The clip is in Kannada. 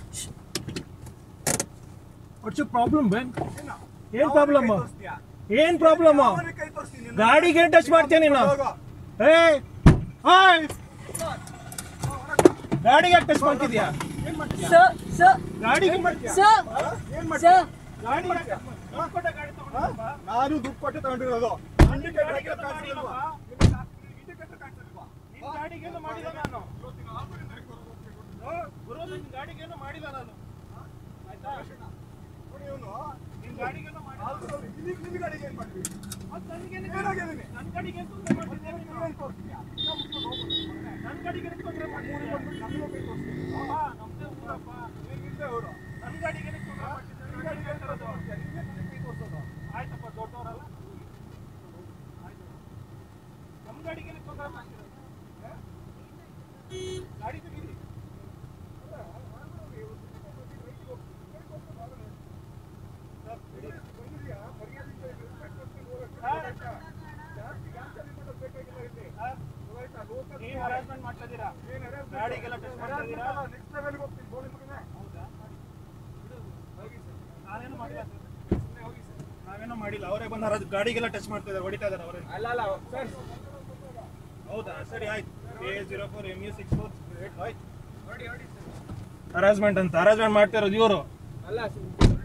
ವಾಟ್ಸ್ ಪ್ರಾಬ್ಲಮ್ ಬೆನ್ ಏನ್ ಪ್ರಾಬ್ಲಮ್ ಏನ್ ಪ್ರಾಬ್ಲಮ್ ಗಾಡಿಗೆ ಟಚ್ ಮಾಡ್ತೀಯ ನೀನು ಏ ಹಾಯ್ ಗಾಡಿಗೆ ಟಚ್ ಮಾಡ್ತಿದ್ಯಾ ಸರ್ ಸರ್ ಗಾಡಿಗೆ ಮಾಡ್ತೀಯಾ ಸರ್ ಸರ್ ಗಾಡಿ ಯಾಕೆ? ದುಡ್ಡ್ ಕೊಟ್ಟ ಗಾಡಿ ತಗೊಂಡಪ್ಪ. ನಾನು ದುಡ್ಡು ಕೊಟ್ಟು ತಗೊಂಡಿರೋದು ನಿನ್ ಗಾಡಿಗೆ ಏನು ಮಾಡಿಲ್ಲಪ್ಪ. ನಿನ್ ಗಾಡಿಗೇನು ಮಾಡಿಲ್ಲ ನಾನು ಓ, ಗುರು ನಿನ್ ಗಾಡಿಗೇನು ಮಾಡಿಲ್ಲ ನಾನು ಆಯ್ತಾ ನಿನ್ ಗಾಡಿಗೇನು ಮಾಡಿಲ್ಲ ನಿನ್ನ ಗಾಡಿಗೆ ಏನ್ ಮಾಡ್ತೀವಿ ಮತ್ತ್ ನನ್ಗೇನು ಏನಾಗಿದೆ ನನ್ ಗಾಡಿಗೆ ಏನು ತೊಂದ್ರೆ ಮಾಡ್ತಿದ್ಯಾ ನೀನು? ನನ್ ಗಾಡಿಗೆ ಏನು ತೊಂದ್ರೆ ಮಾಡ್ತಿದ್ಯಾ? ಅಪ್ಪ, ನಮ್ದೇ ಊರಪ್ಪ. ನನ್ ಗಾಡಿಗೆ ಏನಕ್ಕೆ ತೊಂದ್ರೆ ಮಾಡ್ತಿದ್ಯಾ? ನನ್ ಗಾಡಿಗೆ ಏನ್ ತರೋದು? ಆಯ್ತಪ್ಪ ದೊಡ್ಡವರಲ್ಲ ಆಯ್ತು. ನಮ್ ಗಾಡಿಗೆ ಏನಕ್ಕೆ ತೊಂದ್ರೆ ಮಾಡ್ತಿರೋದು ಗಾಡಿ ತೆಗೀರಿ ನೀವು ಹರಾಸ್ಮೆಂಟ್ ಮಾಡ್ತಾ ಇದ್ದೀರಾ ಗಾಡಿಗೆಲ್ಲ ಟಚ್ ಮಾಡ್ತಾ ಇದ್ದೀರಾ ಹೌದಾ ನಾನೇನು ಮಾಡಿಲ್ಲ ಸರ್. ನಾವೇನು ಮಾಡಿಲ್ಲ ಅವರೇ ಬಂದು ಹರಾಜ್ ಗಾಡಿಗೆಲ್ಲ ಟಚ್ ಮಾಡ್ತಾ ಇದ್ದಾರೆ ಹೊಡಿತಾ ಇದ್ದಾರೆ ಅವರೇ ಅಲ್ಲ ಅಲ್ಲ ಸರ್ ಹೌದಾ ಸರಿ ಆಯ್ತು A zero four M U six four eight ಆಯ್ತು ಹರಾಸ್ಮೆಂಟ್ ಅಂತ ಹರಾಸ್ಮೆಂಟ್ ಮಾಡ್ತಾ ಇರೋದು ಇವರು ಅಲ್ಲ